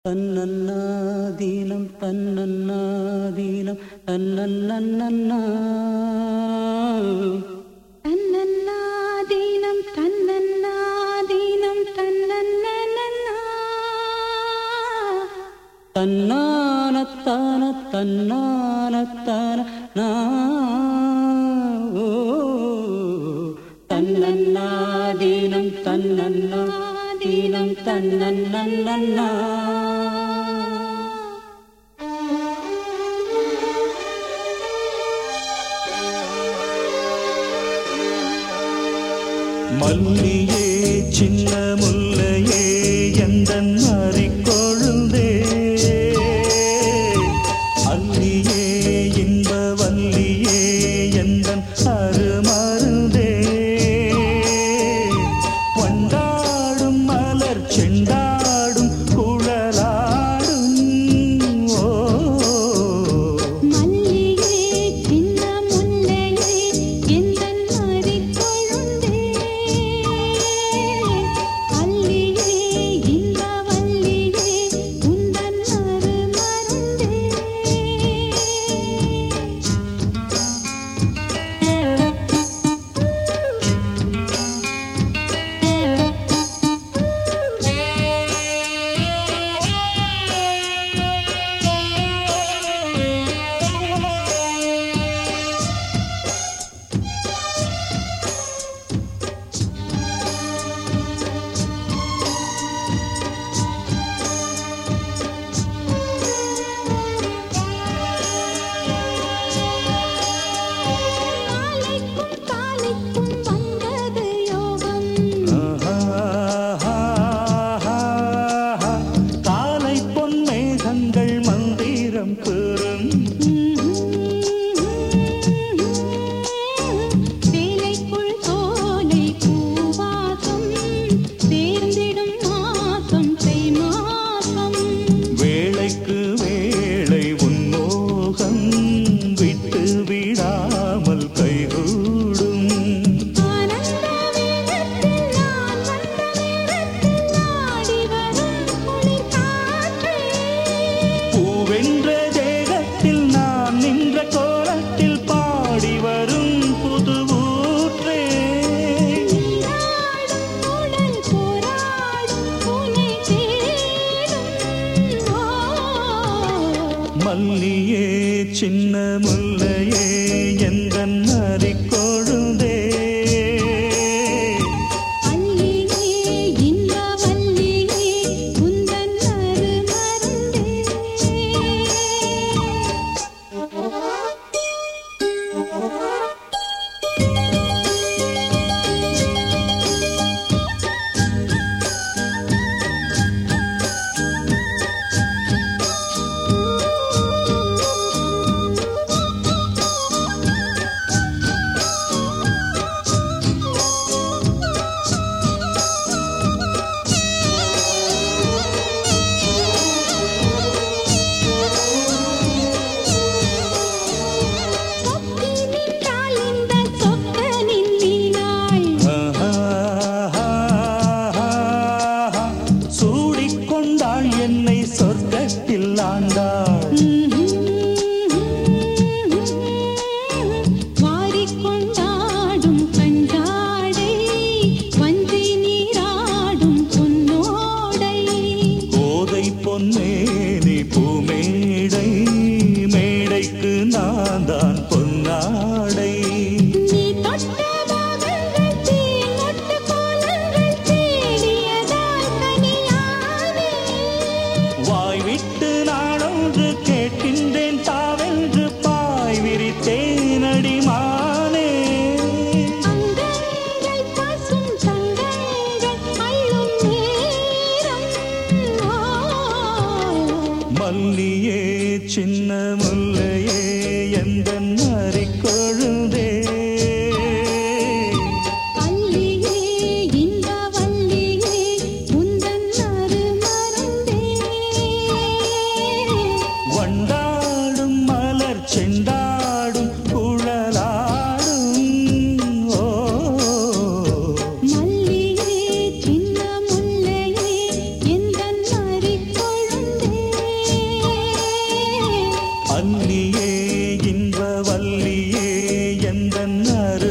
தன்னன்னாதீனம் தன்னன்னாதீனம் தன்னன்னன்னா தன்னன்னாதீனம் தன்னன்னாதீனம் தன்னன்னன்னா தன்னானத்தான தன்னானத்தான நா ஓ. தன்னன்னாதீனம் தன்னன்னாதீனம் தன்னன்னன்னா மல்லியே சின்ன முல்லையே எந்த கொழுந்தே அல்லியே இன்ப வல்லியே எந்த அருமருந்தே வண்டாடும் மலர் செண்டாடும் குழலாடும் ஓ மல்லிகே சின்ன முல்லையே எந்தன் மறிக்கொழுந்தே அல்லியே இன்ப வல்லியே உந்தன் அருமருந்தே நாளைக்கும் காலைக்கும் வந்தது யோகம் காலை பொன்மேகங்கள் மந்திரம் கூறும் வேலைக்குள் சோலை பூவாசம் சேர்ந்திடும் மாசம் தை மாசம் வேளைக்கு வேளை உன்மோகம் விட்டு விடாமல் கைகூடும் ஆனந்த வேகத்தில் நான் வந்த நேரத்தில் நாடி வரும் குளிர் காற்றே பூவென்ற தேகத்தில் நான் நின்ற கோலத்தில் பாடி வரும் புது ஊற்றே நீராடும் உடல் போராடும் உனை தேடும் ஓ மல்லியே சின்ன முல்லையே எந்த கொழுந்தே அல்லியே இன்ப வல்லியே உந்தன் அருமருந்தே சொக்கி நின்றாள் இந்த சொக்கனின் மீனாள் சூடிக்கொண்டாள் என்னை சொர்க்கத்தில் ஆண்டாள் வாரிக்கொண்டாடும் கஞ்சாடை வஞ்சி நீராடும் பொன்னோடை கோதை பொன்னேனி பூமேடை மேடைக்கு நான் தான் பொன்னாடை நீ தொட்ட பாகங்கள் தேனொட்டு கோலங்கள் தேடியதால் கனியானே வாய் விட்டு நாடொன்று கேட்கின்றேன் தாவென்று பாய் விரித்தேன் அடிமானே அங்கங்கள் பசும் தங்கங்கள் அள்ளும் நேரம் ஓ மல்லியே சின்ன முல்லையே எந்த கொழுந்தே அல்லியே இன்ப வல்லியே உந்தன் அருமருந்தே வண்டாடும் மலர் செண்டாடும் குழலாடும் ஓ மல்லியே சின்ன முல்லையே எந்தன் மறிக்கொழுந்தே அல்லியே இன்ப வல்லியே எந்த